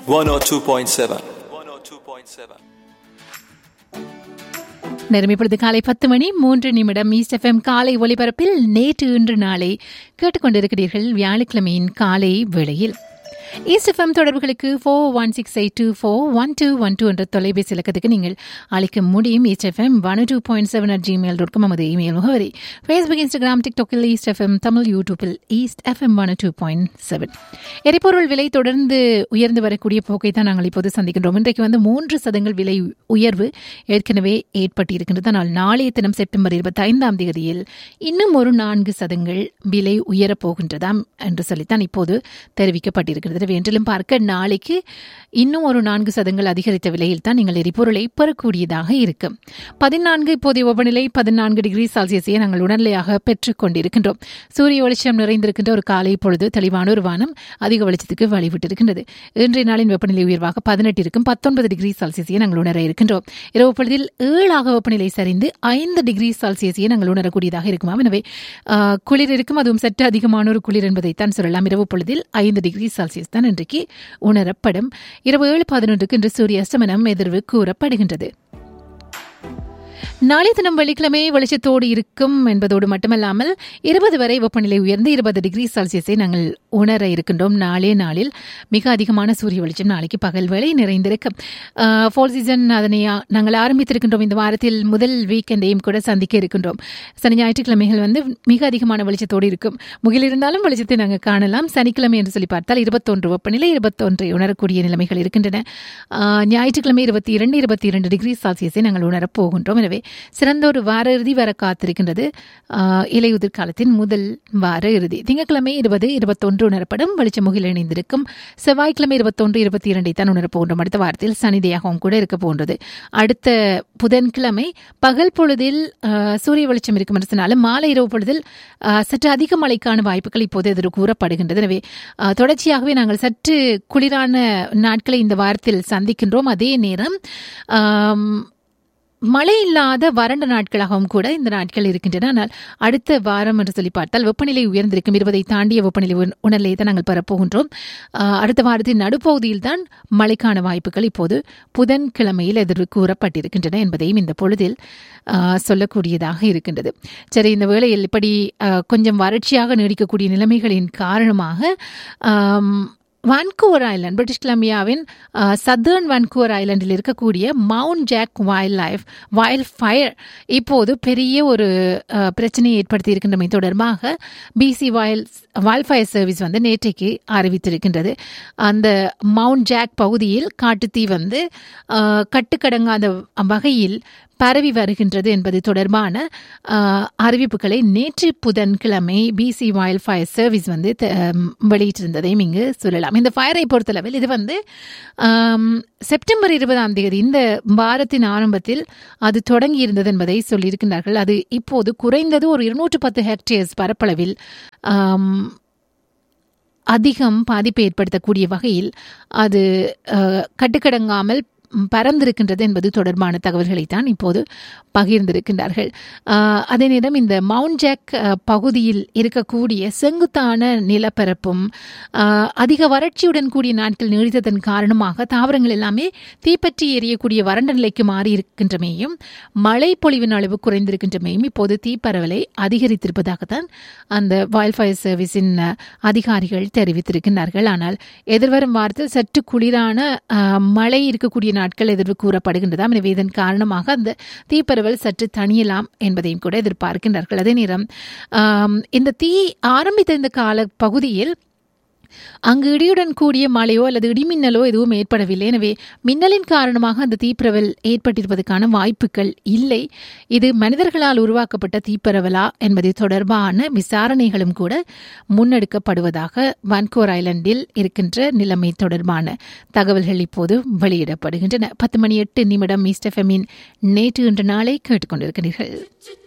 102.7. 102.7. நேரம் இப்பொழுது காலை பத்து மணி மூன்று நிமிடம் ஈஸ்ட் எஃப்எம் காலை ஒலிபரப்பில் நேற்று இன்று நாளை கேட்டுக்கொண்டிருக்கிறீர்கள் வியாழக்கிழமையின் காலை வேளையில் ஈஸ்ட் எஃப்எம் தொடர்புகளுக்கு four one six eight two four one two one two என்ற தொலைபேசி இலக்கத்துக்கு நீங்கள் அழைக்க முடியும் East FM one two point seven at Gmail dot com நமது இமெயில் முகவரி ஃபேஸ்புக் இன்ஸ்டாகிராம் டிக்டாக்கில் ஈஸ்ட் எஃப்எம் தமிழ் யூடியூப்பில் East FM one two point seven எரிபொருள் விலை தொடர்ந்து உயர்ந்து வரக்கூடிய போக்கை தான் நாங்கள் இப்போது சந்திக்கின்றோம் இன்றைக்கு வந்து மூன்று சதங்கள் விலை உயர்வு ஏற்கனவே ஏற்பட்டிருக்கின்றது ஆனால் நாளைய தினம் செப்டம்பர் இருபத்தி ஐந்தாம் தேதியில் இன்னும் ஒரு நான்கு சதங்கள் விலை உயரப் போகின்றதாம் என்று சொல்லித்தான் இப்போது தெரிவிக்கப்பட்டிருக்கிறது என்றிலும் பார்க்க நாளைக்கு இன்னும் ஒரு நான்கு சதங்கள் அதிகரித்த விலையில் தான் நீங்கள் எரிபொருளை பெறக்கூடியதாக இருக்கும் பதினான்கு இப்போதைய வெப்பநிலை பதினான்கு டிகிரி செல்சியஸை நாங்கள் உடனடியாக பெற்றுக் கொண்டிருக்கின்றோம் சூரிய வெளிச்சம் நிறைந்திருக்கின்ற ஒரு காலை பொழுது தெளிவான ஒரு வானம் அதிக வெளிச்சத்துக்கு வழிவிட்டிருக்கின்றது இன்றைய நாளின் வெப்பநிலை உயர்வாக பதினெட்டு இருக்கும் பத்தொன்பது டிகிரி செல்சியஸை நாங்கள் உணர இருக்கின்றோம் இரவு பொழுதில் ஏழாக வெப்பநிலை சரிந்து ஐந்து டிகிரி செல்சியஸை நாங்கள் உணரக்கூடியதாக இருக்குமாம் எனவே ஆ, குளிர் இருக்கும் அதுவும் சற்று அதிகமான ஒரு குளிர் என்பதைத்தான் சொல்லலாம் இரவு பொழுதில் ஐந்து டிகிரி செல்சியஸ் தான் இன்றைக்கு உணரப்படும் இரவு ஏழு பதினொன்றுக்கு இன்று சூரிய அஸ்தமனம் எதிர்வு கூறப்படுகின்றது நாளை தினம் வெள்ளிக்கிழமை வெளிச்சத்தோடு இருக்கும் என்பதோடு மட்டுமல்லாமல் இருபது வரை வெப்பநிலை உயர்ந்து இருபது டிகிரி செல்சியஸை நாங்கள் உணர இருக்கின்றோம் நாளே நாளில் மிக அதிகமான சூரிய வெளிச்சம் நாளைக்கு பகல் வேளை நிறைந்திருக்கும் ஃபோல் சீசன் அதனை ஆ- நாங்கள் ஆரம்பித்திருக்கின்றோம் இந்த வாரத்தில் முதல் வீக்கெண்டையும் கூட சந்திக்க இருக்கின்றோம் சனி ஞாயிற்றுக்கிழமைகள் வந்து மிக அதிகமான வெளிச்சத்தோடு இருக்கும் முகில் இருந்தாலும் வெளிச்சத்தை நாங்கள் காணலாம் சனிக்கிழமை என்று சொல்லி பார்த்தால் இருபத்தொன்று வெப்பநிலை இருபத்தொன்றை உணரக்கூடிய நிலைமைகள் இருக்கின்றன ஆஹ், ஞாயிற்றுக்கிழமை இருபத்தி இரண்டு இருபத்தி இரண்டு டிகிரி செல்சியஸை நாங்கள் உணரப் போகின்றோம் எனவே சிறந்த ஒரு வார இறுதி வர காத்திருக்கின்றது ஆஹ், இலையுதிர் காலத்தின் முதல் வார இறுதி திங்கட்கிழமை இருபது இருபத்தொன்று உணரப்படும் வெளிச்ச முகில் இணைந்திருக்கும் செவ்வாய்க்கிழமை இருபத்தொன்று இருபத்தி இரண்டை தான் உணரப் போகின்றோம் அடுத்த வாரத்தில் சனிதையாகவும் கூட இருக்க போன்றது அடுத்த புதன்கிழமை பகல் பொழுதில் ஆஹ், சூரிய வெளிச்சம் இருக்கும் என்று சொன்னாலும் மாலை இரவு பொழுதில் ஆஹ், சற்று அதிக மழைக்கான வாய்ப்புகள் இப்போது எதிர் கூறப்படுகின்றது எனவே ஆஹ், தொடர்ச்சியாகவே நாங்கள் சற்று குளிரான நாட்களை இந்த வாரத்தில் சந்திக்கின்றோம் அதே நேரம் ஆம், மழை இல்லாத வறண்ட நாட்களாகவும் கூட இந்த நாட்கள் இருக்கின்றன ஆனால் அடுத்த வாரம் என்று சொல்லி பார்த்தால் வெப்பநிலை உயர்ந்திருக்கும் இருபதை தாண்டிய வெப்பநிலை உண- உணர்நிலை தான் நாங்கள் பெறப்போகின்றோம் ஆஹ், அடுத்த வாரத்தின் நடுப்பகுதியில் தான் மழைக்கான வாய்ப்புகள் இப்போது புதன்கிழமையில் எதிர்வு கூறப்பட்டிருக்கின்றன என்பதையும் இந்த பொழுதில் ஆஹ், சொல்லக்கூடியதாக இருக்கின்றது சரி இந்த வேளையில் இப்படி ஆஹ், கொஞ்சம் வறட்சியாக நீடிக்கக்கூடிய நிலைமைகளின் காரணமாக ஆம், வான்கூவர் ஐலண்ட் பிரிட்டிஷ் கொலம்பியாவின் சதர்ன் வான்கூவர் ஐலண்டில் இருக்கக்கூடிய Mount Jack wildlife wildfire இப்போது பெரிய ஒரு அஹ், பிரச்சனையை ஏற்படுத்தி இருக்கின்றமை தொடர்பாக BC wild wildfire service வந்து நேற்றைக்கு அறிவித்திருக்கின்றது அந்த மவுண்ட் ஜாக் பகுதியில் காட்டுத்தீ வந்து அஹ், கட்டுக்கடங்காத வகையில் பரவி வருகின்றது என்பது தொடர்பான ஆஹ், அறிவிப்புகளை நேற்று புதன்கிழமை பிசி வைல்ட் ஃபயர் சர்வீஸ் வந்து த- ஆம், வெளியிட்டிருந்ததையும் இங்கு சொல்லலாம் இந்த ஃபயரை பொறுத்தளவில் இது வந்து ஆம், செப்டம்பர் இருபதாம் தேதி இந்த வாரத்தின் ஆரம்பத்தில் அது தொடங்கி இருந்தது என்பதை சொல்லியிருக்கின்றார்கள் அது இப்போது குறைந்தது ஒரு இருநூற்று பத்து ஹெக்டேர்ஸ் பரப்பளவில் ஆம், அதிகம் பாதிப்பை ஏற்படுத்தக்கூடிய வகையில் அது அஹ், கட்டுக்கடங்காமல் ம், பறந்திருக்கின்றது என்பது தொடர்பான தகவல்களை தான் இப்போது பகிர்ந்திருக்கின்றார்கள் அஹ், அதே நேரம் இந்த மவுண்ட் ஜாக் அஹ், பகுதியில் இருக்கக்கூடிய செங்குத்தான நிலப்பரப்பும் அஹ், அதிக வறட்சியுடன் கூடிய நாட்கள் நீடித்ததன் காரணமாக தாவரங்கள் எல்லாமே தீப்பற்றி எரியக்கூடிய வறண்ட நிலைக்கு மாறி இருக்கின்றமையும் மழை பொழிவின் அளவு குறைந்திருக்கின்றமையும் இப்போது தீப்பரவலை அதிகரித்திருப்பதாகத்தான் அந்த வைல்ட் ஃபயர் சர்வீஸின் அஹ், அதிகாரிகள் தெரிவித்திருக்கின்றார்கள் ஆனால் எதிர்வரும் வாரத்தில் சற்று குளிரான அஹ், மழை இருக்கக்கூடிய நாட்கள் எதிர்வு கூறப்படுகின்றதாம் எனவே இதன் காரணமாக அந்த தீப்பரவல் சற்று தணியலாம் என்பதையும் கூட எதிர்பார்க்கின்றார்கள் அதே நேரம் ஆம், இந்த தீ ஆரம்பித்த இந்த கால பகுதியில் அங்கு இடியுடன் கூடிய மழையோ அல்லது இடிமின்னலோ எதுவும் ஏற்படவில்லை எனவே மின்னலின் காரணமாக அந்த தீப்பரவல் ஏற்பட்டிருப்பதற்கான வாய்ப்புகள் இல்லை இது மனிதர்களால் உருவாக்கப்பட்ட தீப்பரவலா என்பது தொடர்பான விசாரணைகளும் கூட முன்னெடுக்கப்படுவதாக வான்கோர் ஐலண்டில் இருக்கின்ற நிலைமை தொடர்பான தகவல்கள் இப்போது வெளியிடப்படுகின்றன பத்து மணி எட்டு நிமிடம் ஈஸ்ட் எஃப்எம்மின் நேற்று இன்று நாளை கேட்டுக்கொண்டிருக்கிறீர்கள்